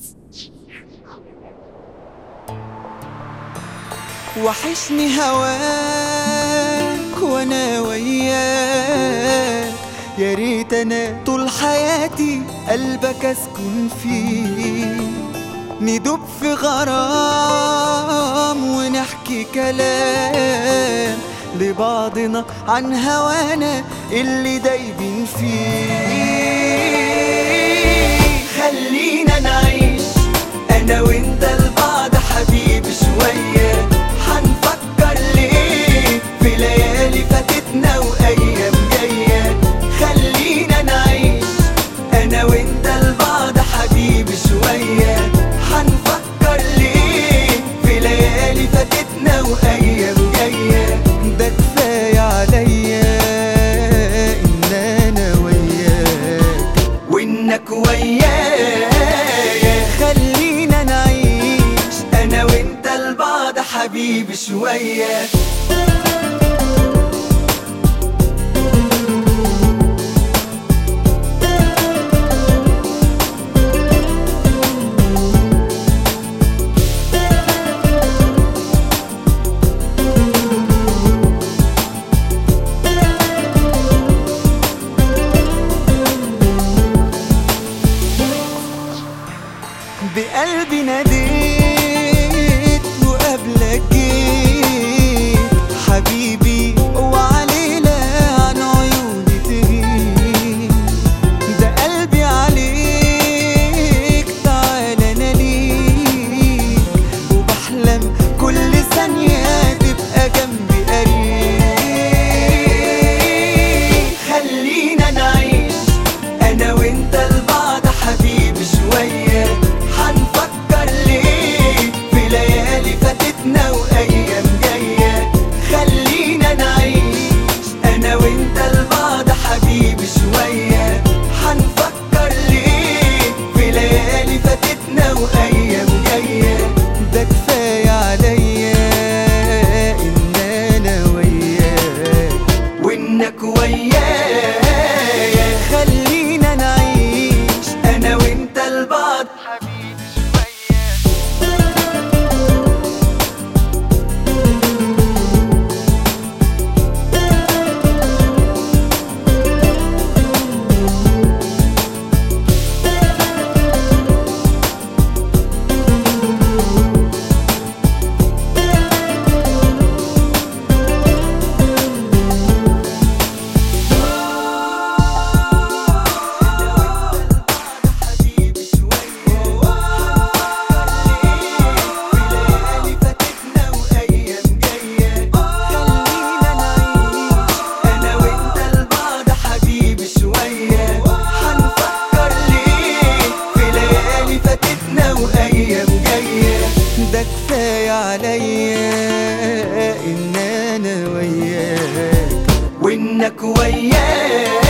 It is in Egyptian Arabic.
وحشني هواك وانا وياك يا ريت انا طول حياتي قلبك اسكن فيه ندوب في غرام ونحكي كلام لبعضنا عن هوانا اللي دايبين فيه خلينا نعيش انا وانت لبعض حبيبي شوية حنفكر ليه في ليالي فاتتنا وايام جاية خلينا نعيش انا وانت لبعض حبيبي شوية حنفكر ليه في ليالي فاتتنا وايام جاية ده كفاية عليا ان انا وياك وانك ويايا خلينا نعيش انا وانت لبعض حبيبي شويه بقلبي ناديت وقبلك جيت حبيبي وعلينا عن عيوني تغيب ده قلبي عليك تعالى انا ليك وبحلم كل ثانية تبقى جنبي قريب خلينا نعيش انا وانت لبعض حبيبي شوية حنفكر ليه في ليالي فاتتنا وايام جاية خلينا نعيش انا وانت لبعض حبيبي شوية حنفكر ليه في ليالي فاتتنا وايام جاية ده كفاية عليا ان انا وياك وانك ويايا خلينا نعيش انا وانت لبعض حبيبي شوية حبيبي شوية في ليالي فاتتنا وأيام جاية خلينا نعيش أنا وأنت لبعض حبيبي شوية حنفكر ليه في ليالي فاتتنا وأيام جاية ده كفاية عليا إن أنا وياك وإنك وياك